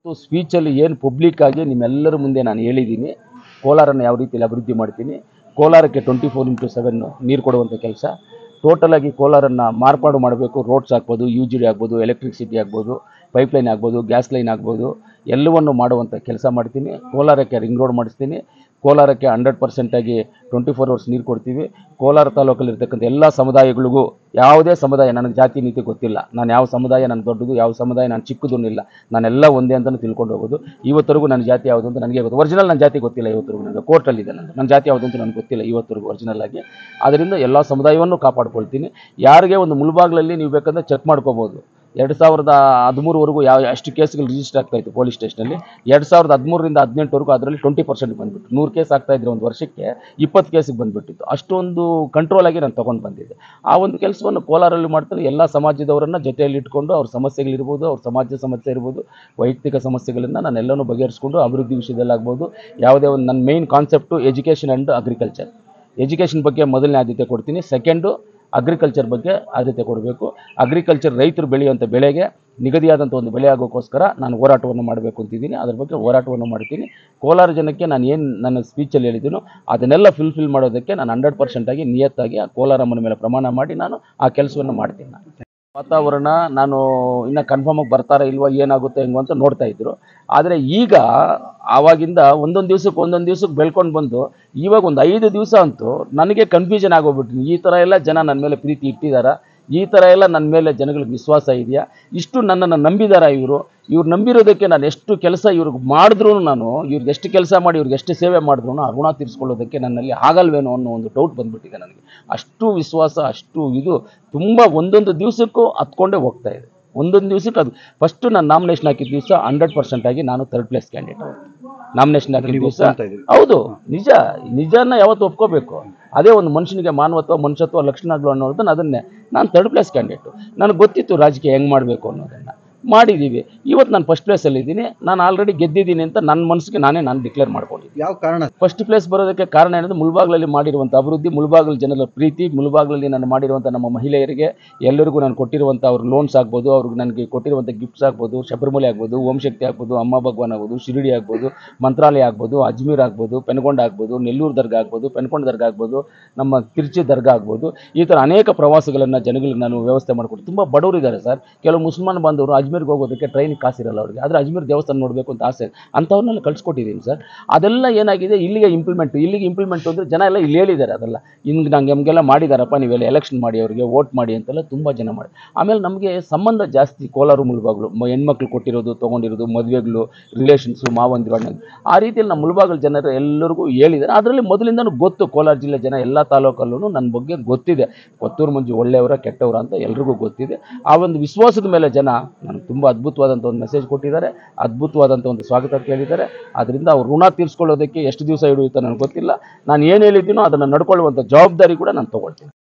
ಸ್ಪೀಚಲ್ಲಿ ಏನು ಪಬ್ಲಿಕ್ ಆಗಿ ನಿಮ್ಮೆಲ್ಲರ ಮುಂದೆ ನಾನು ಹೇಳಿದ್ದೀನಿ ಕೋಲಾರನ್ನು ಯಾವ ರೀತಿಯಲ್ಲಿ ಅಭಿವೃದ್ಧಿ ಮಾಡ್ತೀನಿ ಕೋಲಾರಕ್ಕೆ ಟ್ವೆಂಟಿ ಫೋರ್ ಇಂಟು ಸೆವೆನ್ ನೀರು ಕೊಡುವಂಥ ಕೆಲಸ ಟೋಟಲ್ ಆಗಿ ಕೋಲಾರನ್ನು ಮಾರ್ಪಾಡು ಮಾಡಬೇಕು ರೋಡ್ಸ್ ಆಗ್ಬೋದು ಯು ಜಿ ಡಿ ಆಗ್ಬೋದು ಎಲೆಕ್ಟ್ರಿಸಿಟಿ ಆಗ್ಬೋದು ಪೈಪ್ಲೈನ್ ಆಗ್ಬೋದು ಗ್ಯಾಸ್ ಲೈನ್ ಆಗ್ಬೋದು ಎಲ್ಲವನ್ನು ಮಾಡುವಂಥ ಕೆಲಸ ಮಾಡ್ತೀನಿ ಕೋಲಾರಕ್ಕೆ ರಿಂಗ್ ರೋಡ್ ಮಾಡಿಸ್ತೀನಿ ಕೋಲಾರಕ್ಕೆ ಹಂಡ್ರೆಡ್ ಪರ್ಸೆಂಟಾಗಿ ಟ್ವೆಂಟಿ ಫೋರ್ ಅವರ್ಸ್ ನೀರು ಕೊಡ್ತೀವಿ ಕೋಲಾರ ತಾಲೂಕಲ್ಲಿ ಇರ್ತಕ್ಕಂಥ ಎಲ್ಲ ಸಮುದಾಯಗಳಿಗೂ ಯಾವುದೇ ಸಮುದಾಯ ನನಗೆ ಜಾತಿ ನೀತಿ ಗೊತ್ತಿಲ್ಲ ನಾನು ಯಾವ ಸಮುದಾಯ ನಾನು ದೊಡ್ಡದು ಯಾವ ಸಮುದಾಯ ನಾನು ಚಿಕ್ಕದು ಇಲ್ಲ ನಾನೆಲ್ಲ ಒಂದೇ ಅಂತಲೂ ತಿಳ್ಕೊಂಡು ಹೋಗೋದು ಇವತ್ತರೆಗೂ ನನ್ನ ಜಾತಿ ಯಾವುದು ಅಂತ ನನಗೆ ಗೊತ್ತು ಒರಿಜಿನಲ್ ನನ್ನ ಜಾತಿ ಗೊತ್ತಿಲ್ಲ ಇವತ್ತರೆಗೂ ನನಗೆ ಕೋರ್ಟಲ್ಲಿದೆ ನಂದು ನನ್ನ ಜಾತಿ ಯಾವುದು ಅಂತ ನನಗೆ ಗೊತ್ತಿಲ್ಲ ಇವತ್ತರೆಗೂ ಒರಿಜಿನಲ್ ಆಗಿ ಅದರಿಂದ ಎಲ್ಲ ಸಮುದಾಯವನ್ನು ಕಾಪಾಡ್ಕೊಳ್ತೀನಿ ಯಾರಿಗೆ ಒಂದು ಮುಳುಬಾಗ್ಲಲ್ಲಿ ನೀವು ಬೇಕಂದ್ರೆ ಚೆಕ್ ಮಾಡ್ಕೋಬೋದು ಎರಡು ಸಾವಿರದ ಹದಿಮೂರವರೆಗೂ ಯಾವ ಎಷ್ಟು ಕೇಸ್ಗಳು ರಿಜಿಸ್ಟರ್ ಆಗ್ತಾ ಇತ್ತು ಪೊಲೀಸ್ ಸ್ಟೇಷನಲ್ಲಿ ಎರಡು ಸಾವಿರದ ಹದಿಮೂರರಿಂದ ಹದಿನೆಂಟುವರೆಗೂ ಅದರಲ್ಲಿ ಟ್ವೆಂಟಿ ಪರ್ಸೆಂಟ್ ಬಂದ್ಬಿಟ್ಟು ನೂರು ಕೇಸ್ ಆಗ್ತಾ ಇದ್ರೆ ಒಂದು ವರ್ಷಕ್ಕೆ ಇಪ್ಪತ್ತು ಕೇಸಿಗೆ ಬಂದ್ಬಿಟ್ಟಿತ್ತು ಅಷ್ಟೊಂದು ಕಂಟ್ರೋಲ್ ಆಗಿ ನಾನು ತೊಗೊಂಡು ಬಂದಿದ್ದೆ ಆ ಒಂದು ಕೆಲಸವನ್ನು ಕೋಲಾರಲ್ಲಿ ಮಾಡ್ತಾರೆ ಎಲ್ಲ ಸಮಾಜದವರನ್ನು ಜೊತೆಯಲ್ಲಿ ಇಟ್ಕೊಂಡು ಅವ್ರ ಸಮಸ್ಯೆಗಳಿರ್ಬೋದು ಅವ್ರ ಸಮಾಜ ಸಮಸ್ಯೆ ಇರ್ಬೋದು ವೈಯಕ್ತಿಕ ಸಮಸ್ಯೆಗಳನ್ನು ನಾನೆಲ್ಲನೂ ಬಗೆಹರಿಸ್ಕೊಂಡು ಅಭಿವೃದ್ಧಿ ವಿಷಯದಲ್ಲಾಗ್ಬೋದು ಯಾವುದೇ ಒಂದು ನನ್ನ main concept education and agriculture education ಬಗ್ಗೆ ಮೊದಲನೇ ಆದ್ಯತೆ ಕೊಡ್ತೀನಿ ಸೆಕೆಂಡು ಅಗ್ರಿಕಲ್ಚರ್ ಬಗ್ಗೆ ಆದ್ಯತೆ ಕೊಡಬೇಕು ಅಗ್ರಿಕಲ್ಚರ್ ರೈತರು ಬೆಳೆಯುವಂಥ ಬೆಳೆಗೆ ನಿಗದಿಯಾದಂಥ ಒಂದು ಬೆಲೆ ಆಗೋಕ್ಕೋಸ್ಕರ ನಾನು ಹೋರಾಟವನ್ನು ಮಾಡಬೇಕು ಅಂತಿದ್ದೀನಿ ಅದ್ರ ಬಗ್ಗೆ ಹೋರಾಟವನ್ನು ಮಾಡ್ತೀನಿ ಕೋಲಾರ ಜನಕ್ಕೆ ನಾನು ಏನು ನನ್ನ ಸ್ಪೀಚಲ್ಲಿ ಹೇಳಿದ್ದೀನೋ ಅದನ್ನೆಲ್ಲ ಫುಲ್ಫಿಲ್ ಮಾಡೋದಕ್ಕೆ ನಾನು ಹಂಡ್ರೆಡ್ ಪರ್ಸೆಂಟಾಗಿ ನಿಯತ್ತಾಗಿ ಆ ಕೋಲಾರಮ್ಮನ ಮೇಲೆ ಪ್ರಮಾಣ ಮಾಡಿ ನಾನು ಆ ಕೆಲಸವನ್ನು ಮಾಡ್ತೀನಿ ನಾನು ವಾತಾವರಣ ನಾನು ಇನ್ನು ಕನ್ಫರ್ಮಾಗಿ ಬರ್ತಾರಾ ಇಲ್ವಾ ಏನಾಗುತ್ತೆ ಹೆಂಗೋ ಅಂತ ನೋಡ್ತಾ ಇದ್ರು ಆದರೆ ಈಗ ಆವಾಗಿಂದ ಒಂದೊಂದು ದಿವ್ಸಕ್ಕೆ ಒಂದೊಂದು ದಿವ್ಸಕ್ಕೆ ಬೆಳ್ಕೊಂಡು ಬಂದು ಇವಾಗ ಒಂದು ಐದು ದಿವಸ ಅಂತೂ ನನಗೆ ಕನ್ಫ್ಯೂಷನ್ ಆಗೋಗ್ಬಿಟ್ಟಿನಿ ಈ ಥರ ಎಲ್ಲ ಜನ ನನ್ನ ಮೇಲೆ ಪ್ರೀತಿ ಇಟ್ಟಿದ್ದಾರಾ ಈ ಥರ ಎಲ್ಲ ನನ್ನ ಮೇಲೆ ಜನಗಳಿಗೆ ವಿಶ್ವಾಸ ಇದೆಯಾ ಇಷ್ಟು ನನ್ನನ್ನು ನಂಬಿದಾರ ಇವರು ಇವ್ರು ನಂಬಿರೋದಕ್ಕೆ ನಾನು ಎಷ್ಟು ಕೆಲಸ ಇವ್ರಿಗೆ ಮಾಡಿದ್ರು ನಾನು ಇವ್ರಿಗೆ ಎಷ್ಟು ಕೆಲಸ ಮಾಡಿ ಇವ್ರಿಗೆ ಎಷ್ಟು ಸೇವೆ ಮಾಡಿದ್ರು ಆ ಋಣ ತೀರಿಸ್ಕೊಳ್ಳೋದಕ್ಕೆ ನನ್ನಲ್ಲಿ ಆಗಲ್ವೇನೋ ಅನ್ನೋ ಒಂದು ಡೌಟ್ ಬಂದ್ಬಿಟ್ಟಿದೆ ನನಗೆ ಅಷ್ಟು ವಿಶ್ವಾಸ ಅಷ್ಟು ಇದು ತುಂಬ ಒಂದೊಂದು ದಿವಸಕ್ಕೂ ಹತ್ಕೊಂಡೇ ಹೋಗ್ತಾ ಇದೆ ಒಂದೊಂದು ದಿವಸಕ್ಕೆ ಅದು ಫಸ್ಟು ನಾನು ನಾಮಿನೇಷನ್ ಹಾಕಿದ ದಿವಸ ಹಂಡ್ರೆಡ್ ಪರ್ಸೆಂಟ್ ಆಗಿ ನಾನು ಥರ್ಡ್ ಪ್ಲೇಸ್ ಕ್ಯಾಂಡಿಡೇಟ್ ನಾಮಿನೇಷನ್ ಹಾಕಿದ ನೀವು ದಿವಸ ಒಪ್ಕೊಂತಾ ಇದ್ದೀರಿ. ಹೌದು ನಿಜ ನಿಜನ ಯಾವತ್ತು ಒಪ್ಕೋಬೇಕು ಅದೇ ಒಂದು ಮನುಷ್ಯನಿಗೆ ಮಾನವತ್ವ ಮನುಷ್ಯತ್ವ ಲಕ್ಷಣಗಳು ಅನ್ನೋದನ್ನ ಅದನ್ನೇ ನಾನು ಥರ್ಡ್ ಪ್ಲೇಸ್ ಕ್ಯಾಂಡಿಡೇಟು ನನಗೆ ಗೊತ್ತಿತ್ತು ರಾಜಕೀಯ ಹೆಂಗೆ ಮಾಡಬೇಕು ಅನ್ನೋದನ್ನು ಮಾಡಿದ್ದೀವಿ ಇವತ್ತು ನಾನು ಫಸ್ಟ್ ಪ್ಲೇಸಲ್ಲಿ ಇದ್ದೀನಿ ನಾನು ಆಲ್ರೆಡಿ ಗೆದ್ದಿದ್ದೀನಿ ಅಂತ ನನ್ನ ಮನಸ್ಸಿಗೆ ನಾನೇ ನಾನು ಡಿಕ್ಲೇರ್ ಮಾಡ್ಕೊಂಡಿದ್ದೀನಿ ಯಾವ ಕಾರಣ ಫಸ್ಟ್ ಪ್ಲೇಸ್ ಬರೋದಕ್ಕೆ ಕಾರಣ ಏನಂದ್ರೆ ಮುಳಬಾಗ್ಲಲ್ಲಿ ಮಾಡಿರುವಂಥ ಅಭಿವೃದ್ಧಿ ಮುಳಬಾಗ್ಲ ಜನರ ಪ್ರೀತಿ ಮುಳಬಾಗ್ಲಲ್ಲಿ ನಾನು ಮಾಡಿರುವಂಥ ನಮ್ಮ ಮಹಿಳೆಯರಿಗೆ ಎಲ್ಲರಿಗೂ ನಾನು ಕೊಟ್ಟಿರುವಂಥ ಅವ್ರ ಲೋನ್ಸ್ ಆಗ್ಬೋದು ಅವ್ರಿಗೆ ನನಗೆ ಕೊಟ್ಟಿರುವಂಥ ಗಿಫ್ಟ್ಸ್ ಆಗ್ಬೋದು ಶಬರಿಮಲೆ ಆಗ್ಬೋದು ಓಂ ಶಕ್ತಿ ಆಗ್ಬೋದು ಅಮ್ಮ ಭಗವಾನ್ ಆಗ್ಬೋದು ಶಿರಡಿ ಆಗ್ಬೋದು ಮಂತ್ರಾಲಯ ಆಗ್ಬೋದು ಅಜ್ಮೀರ್ ಆಗ್ಬೋದು ಪೆನ್ಕೊಂಡ ಆಗ್ಬೋದು ನೆಲ್ಲೂರು ದರ್ಗಾ ಆಗ್ಬೋದು ಪೆನ್ಕೊಂಡ ದರ್ಗಾ ಆಗ್ಬೋದು ನಮ್ಮ ತಿರುಚಿ ದರ್ಗಾ ಆಗ್ಬೋದು ಈ ಥರ ಅನೇಕ ಪ್ರವಾಸಗಳನ್ನು ಜನಗಳಿಗೆ ನಾನು ವ್ಯವಸ್ಥೆ ಮಾಡಿಕೊಟ್ಟು ತುಂಬ ಬಡವರು ಇದ್ದಾರೆ ಸರ್ ಕೆಲವು ಮುಸಲ್ಮಾನ್ ಬಾಂಧವರು ಅಜ್ಮೀರ್ಗೆ ಹೋಗೋದಕ್ಕೆ ಟ್ರೈನ್ ಕಾಸಿರಲ್ಲ ಅವ್ರಿಗೆ ಆದರೆ ಅಜ್ಮೀರ್ ದೇವಸ್ಥಾನ ನೋಡಬೇಕು ಅಂತ ಆಸೆ ಅಂಥವ್ರನ್ನೆಲ್ಲ ಕಳ್ಸಿಕೊಟ್ಟಿದ್ದೀನಿ ಸರ್ ಅದೆಲ್ಲ ಏನಾಗಿದೆ ಇಲ್ಲಿಗೆ ಇಂಪ್ಲಿಮೆಂಟ್ ಇಲ್ಲಿಗೆ ಇಂಪ್ಲಿಮೆಂಟ್ ಅಂದರೆ ಜನ ಎಲ್ಲ ಇಲ್ಲಿ ಹೇಳಿದ್ದಾರೆ ಅದೆಲ್ಲ ಹಿಂಗೆ ನಂಗೆ ನಮಗೆಲ್ಲ ಮಾಡಿದಾರಪ್ಪ ನೀವೆಲ್ಲ ಎಲೆಕ್ಷನ್ ಮಾಡಿ ಅವರಿಗೆ ವೋಟ್ ಮಾಡಿ ಅಂತೆಲ್ಲ ತುಂಬ ಜನ ಮಾಡಿ ಆಮೇಲೆ ನಮಗೆ ಸಂಬಂಧ ಜಾಸ್ತಿ ಕೋಲಾರ ಮುಳುಬಾಗ್ಲು ಮ ಹೆಣ್ಮಕ್ಳು ಕೊಟ್ಟಿರೋದು ತೊಗೊಂಡಿರೋದು ಮದುವೆಗಳು ರಿಲೇಷನ್ಸು ಮಾವಂದಿರು ಅಣ್ಣ ಆ ರೀತಿಯಲ್ಲಿ ನಮ್ಮ ಮುಳುಬಾಗಲು ಜನರು ಎಲ್ಲರಿಗೂ ಹೇಳಿದ್ದಾರೆ ಅದರಲ್ಲಿ ಮೊದಲಿಂದನೂ ಗೊತ್ತು ಕೋಲಾರ ಜಿಲ್ಲೆ ಜನ ಎಲ್ಲ ತಾಲೂಕಲ್ಲೂ ನನ್ನ ಬಗ್ಗೆ ಗೊತ್ತಿದೆ ಕೊತ್ತೂರು ಮಂಜು ಒಳ್ಳೆಯವರ ಕೆಟ್ಟವರ ಅಂತ ಎಲ್ರಿಗೂ ಗೊತ್ತಿದೆ ಆ ಒಂದು ವಿಶ್ವಾಸದ ಮೇಲೆ ಜನ ನನಗೆ ತುಂಬ ಅದ್ಭುತವಾದಂಥ ಒಂದು ಮೆಸೇಜ್ ಕೊಟ್ಟಿದ್ದಾರೆ ಅದ್ಭುತವಾದಂಥ ಒಂದು ಸ್ವಾಗತ ಕೇಳಿದ್ದಾರೆ ಅದರಿಂದ ಅವ್ರು ಋಣ ತೀರಿಸ್ಕೊಳ್ಳೋದಕ್ಕೆ ಎಷ್ಟು ದಿವಸ ಹಿಡಿಯುತ್ತೆ ನನಗೆ ಗೊತ್ತಿಲ್ಲ ನಾನು ಏನು ಹೇಳಿದ್ದೀನೋ ಅದನ್ನು ನಡ್ಕೊಳ್ಳುವಂಥ ಜವಾಬ್ದಾರಿ ಕೂಡ ನಾನು ತೊಗೊಳ್ತೀನಿ